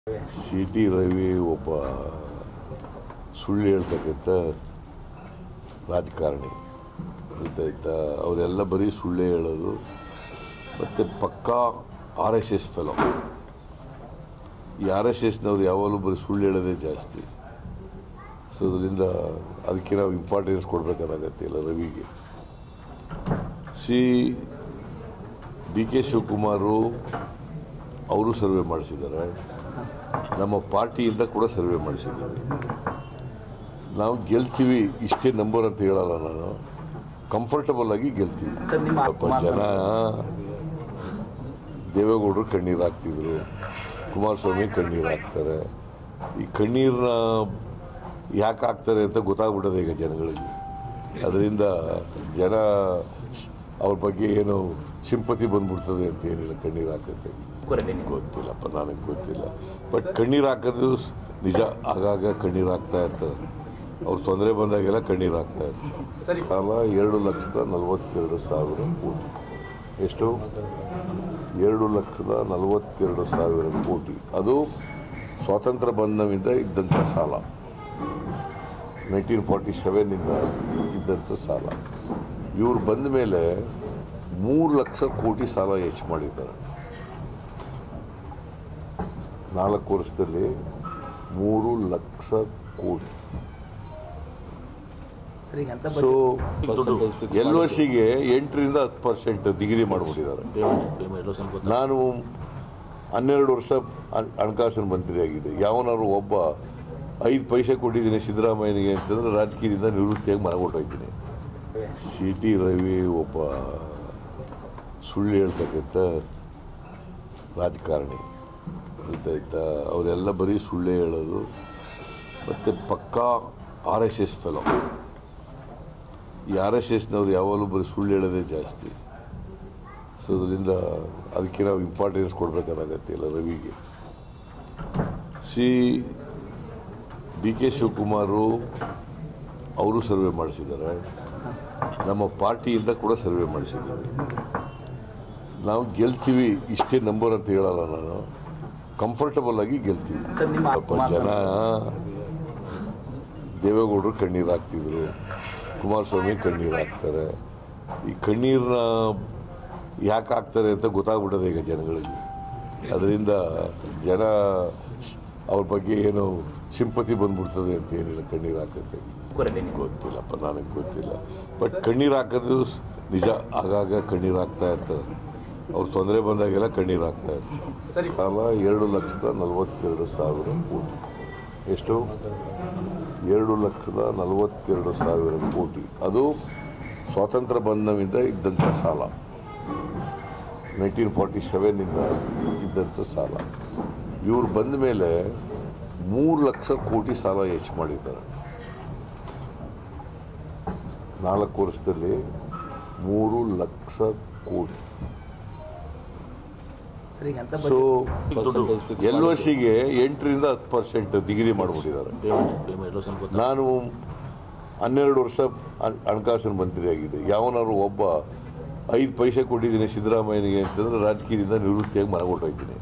C T Ravi ಒಬ್ಬ ಸುಳ್ಳು ಹೇಳ್ತಕ್ಕಂಥ ರಾಜಕಾರಣಿ ಗೊತ್ತಾಯ್ತಾ ಅವರೆಲ್ಲ ಬರೀ ಸುಳ್ಳೇ ಹೇಳೋದು ಮತ್ತು ಪಕ್ಕಾ ಆರ್ ಎಸ್ ಎಸ್ ಫೆಲೋ ಈ ಆರ್ ಎಸ್ ಎಸ್ನವ್ರು ಯಾವಾಗಲೂ ಬರೀ ಸುಳ್ಳು ಹೇಳೋದೇ ಜಾಸ್ತಿ ಸೊ ಅದರಿಂದ ಅದಕ್ಕೆ ನಾವು ಇಂಪಾರ್ಟೆನ್ಸ್ ಕೊಡಬೇಕಾಗತ್ತೆ ಇಲ್ಲ ರವಿಗೆ ಸಿ ಡಿ ಕೆ ಶಿವಕುಮಾರು ಅವರು ಸರ್ವೆ ಮಾಡಿಸಿದ್ದಾರೆ ನಮ್ಮ ಪಾರ್ಟಿಯಿಂದ ಕೂಡ ಸರ್ವೆ ಮಾಡಿಸಿದ್ದೀವಿ ನಾವು ಗೆಲ್ತೀವಿ ಇಷ್ಟೇ ನಂಬರ್ ಅಂತ ಹೇಳಲ್ಲ ನಾನು ಕಂಫರ್ಟಬಲ್ ಆಗಿ ಗೆಲ್ತೀವಿ ಸರ್, ನಿಮ್ಮ ಪಾಪ ಜನ ದೇವೇಗೌಡರು ಕಣ್ಣೀರು ಹಾಕ್ತಿದ್ರು ಕುಮಾರಸ್ವಾಮಿ ಕಣ್ಣೀರು ಹಾಕ್ತಾರೆ ಈ ಕಣ್ಣೀರನ್ನ ಯಾಕೆ ಹಾಕ್ತಾರೆ ಅಂತ ಗೊತ್ತಾಗ್ಬಿಟ್ಟದೆ ಈಗ ಜನಗಳಿಗೆ ಅದರಿಂದ ಜನ ಅವ್ರ ಬಗ್ಗೆ ಏನು ಸಿಂಪತಿ ಬಂದ್ಬಿಡ್ತದೆ ಅಂತ ಏನಿಲ್ಲ ಕಣ್ಣೀರು ಹಾಕತ್ತೆ ಕೊರತೆ ನೀವು. ಗೊತ್ತಿಲ್ಲಪ್ಪ ನನಗೆ ಗೊತ್ತಿಲ್ಲ ಬಟ್ ಕಣ್ಣೀರು ಹಾಕೋದು ಸ್- ನಿಜ ಆಗಾಗ ಕಣ್ಣೀರು ಹಾಕ್ತಾ ಇರ್ತಾರೆ ಅವ್ರು ತೊಂದರೆ ಬಂದಾಗೆಲ್ಲ ಕಣ್ಣೀರು ಹಾಕ್ತಾ ಇರ್ತಾರೆ ಸಾಲ ಎರಡು ಲಕ್ಷದ ನಲವತ್ತೆರಡು ಸಾವಿರ ಕೋಟಿ ಎಷ್ಟು ಎರಡು ಲಕ್ಷದ ನಲವತ್ತೆರಡು ಸಾವಿರ ಕೋಟಿ ಅದು ಸ್ವಾತಂತ್ರ್ಯ ಬಂಧವಿಂದ ಇದ್ದಂಥ ಸಾಲ ನೈನ್ಟೀನ್ ಫಾರ್ಟಿ ಸೆವೆನ್ನಿಂದ ಇದ್ದಂಥ ಸಾಲ ಇವ್ರು ಬಂದ ಮೇಲೆ ಮೂರು ಲಕ್ಷ ಕೋಟಿ ಸಾಲ ಹೆಚ್ಚು ಮಾಡಿದ್ದಾರೆ ನಾಲ್ಕು ವರ್ಷದಲ್ಲಿ ಮೂರು ಲಕ್ಷ ಕೋಟಿ ಸರ್ ಈಗ ಎಂತ ಸೊ budget- ಎಲ್ ಒ ಸಿಗೆ ಎಂಟರಿಂದ ಹತ್ತು ಪರ್ಸೆಂಟ್ ನಿಗದಿ ಮಾಡಿಬಿಟ್ಟಿದ್ದಾರೆ ನಾನು ಹನ್ನೆರಡು ವರ್ಷ ಹಣ್- ಹಣಕಾಸಿನ ಮಂತ್ರಿಯಾಗಿದೆ ಯಾವನಾದ್ರು ಒಬ್ಬ ಐದು ಪೈಸೆ ಕೊಟ್ಟಿದ್ದೀನಿ ಸಿದ್ದರಾಮಯ್ಯನಿಗೆ ಅಂತಂದ್ರೆ ರಾಜಕೀಯದಿಂದ ನಿವೃತ್ತಿಯಾಗಿ ಮನಗೊಟ್ಟೋಗ್ತೀನಿ ಸಿ ಟಿ ರವಿ ಒಬ್ಬ ಸುಳ್ಳು ಹೇಳ್ತಕ್ಕಂಥ ರಾಜಕಾರಣಿ ಗೊತ್ತಾಯ್ತಾ ಅವರೆಲ್ಲ ಬರೀ ಸುಳ್ಳೇ ಹೇಳೋದು ಮತ್ತು ಪಕ್ಕಾ ಆರ್ ಎಸ್ ಎಸ್ ಫೆಲೋ ಈ ಆರ್ ಎಸ್ ಎಸ್ನವ್ರು ಯಾವಾಗಲೂ ಬರೀ ಸುಳ್ಳು ಹೇಳೋದೇ ಜಾಸ್ತಿ ಸೊ ಅದರಿಂದ ಅದಕ್ಕೆ ನಾವು ಇಂಪಾರ್ಟೆನ್ಸ್ ಕೊಡಬೇಕಾಗತ್ತೆ ಇಲ್ಲ ರವಿಗೆ ಸಿ ಡಿ ಕೆ ಶಿವಕುಮಾರು ಅವರು ಸರ್ವೆ ಮಾಡಿಸಿದ್ದಾರೆ ನಮ್ಮ ಪಾರ್ಟಿಯಿಂದ ಕೂಡ ಸರ್ವೆ ಮಾಡಿಸಿದ್ದೀವಿ ನಾವು ಗೆಲ್ತೀವಿ ಇಷ್ಟೇ ನಂಬರ್ ಅಂತ ಹೇಳಲ್ಲ ನಾನು ಕಂಫರ್ಟಬಲ್ ಆಗಿ ಗೆಲ್ತೀವಿ ಸರ್, ನಿಮ್ಮ ಪಾಪ ಜನ ದೇವೇಗೌಡರು ಕಣ್ಣೀರು ಹಾಕ್ತಿದ್ರು ಕುಮಾರಸ್ವಾಮಿ ಕಣ್ಣೀರು ಹಾಕ್ತಾರೆ ಈ ಕಣ್ಣೀರನ್ನ ಯಾಕೆ ಹಾಕ್ತಾರೆ ಅಂತ ಗೊತ್ತಾಗ್ಬಿಟ್ಟದೆ ಈಗ ಜನಗಳಿಗೆ ಅದರಿಂದ ಜನ ಅವ್ರ ಬಗ್ಗೆ ಏನು ಸಿಂಪತಿ ಬಂದ್ಬಿಡ್ತದೆ ಅಂತ ಏನಿಲ್ಲ ಕಣ್ಣೀರು ಹಾಕತ್ತೆ ಕೊರತೆ ನೀವು. ಗೊತ್ತಿಲ್ಲಪ್ಪ ನನಗೆ ಗೊತ್ತಿಲ್ಲ ಬಟ್ ಕಣ್ಣೀರು ಹಾಕೋದು ಸ್- ನಿಜ ಆಗಾಗ ಕಣ್ಣೀರು ಹಾಕ್ತಾ ಇರ್ತಾರೆ ಅವ್ರು ತೊಂದರೆ ಬಂದಾಗೆಲ್ಲ ಕಣ್ಣೀರು ಹಾಕ್ತಾ ಇರ್ತಾರೆ ಸಾಲ ಎರಡು ಲಕ್ಷದ ನಲವತ್ತೆರಡು ಸಾವಿರ ಕೋಟಿ ಎಷ್ಟು ಎರಡು ಲಕ್ಷದ ನಲವತ್ತೆರಡು ಸಾವಿರ ಕೋಟಿ ಅದು ಸ್ವಾತಂತ್ರ್ಯ ಬಂಧವಿಂದ ಇದ್ದಂಥ ಸಾಲ ನೈನ್ಟೀನ್ ಫಾರ್ಟಿ ಸೆವೆನ್ನಿಂದ ಇದ್ದಂಥ ಸಾಲ ಇವ್ರು ಬಂದ ಮೇಲೆ ಮೂರು ಲಕ್ಷ ಕೋಟಿ ಸಾಲ ಹೆಚ್ಚು ಮಾಡಿದ್ದಾರೆ ನಾಲ್ಕು ವರ್ಷದಲ್ಲಿ ಮೂರು ಲಕ್ಷ ಕೋಟಿ ಸರ್ ಈಗ ಎಂತ ಸೊ budget- ಎಲ್ ಒ ಸಿಗೆ ಎಂಟರಿಂದ ಹತ್ತು ಪರ್ಸೆಂಟ್ ನಿಗದಿ ಮಾಡಿಬಿಟ್ಟಿದ್ದಾರೆ ನಾನು ಹನ್ನೆರಡು ವರ್ಷ ಹಣ್- ಹಣಕಾಸಿನ ಮಂತ್ರಿಯಾಗಿದೆ ಯಾವನಾದ್ರು ಒಬ್ಬ ಐದು ಪೈಸೆ ಕೊಟ್ಟಿದ್ದೀನಿ ಸಿದ್ದರಾಮಯ್ಯನಿಗೆ ಅಂತಂದ್ರೆ ರಾಜಕೀಯದಿಂದ ನಿವೃತ್ತಿಯಾಗಿ ಮನಗೊಟ್ಟೋಗ್ತೀನಿ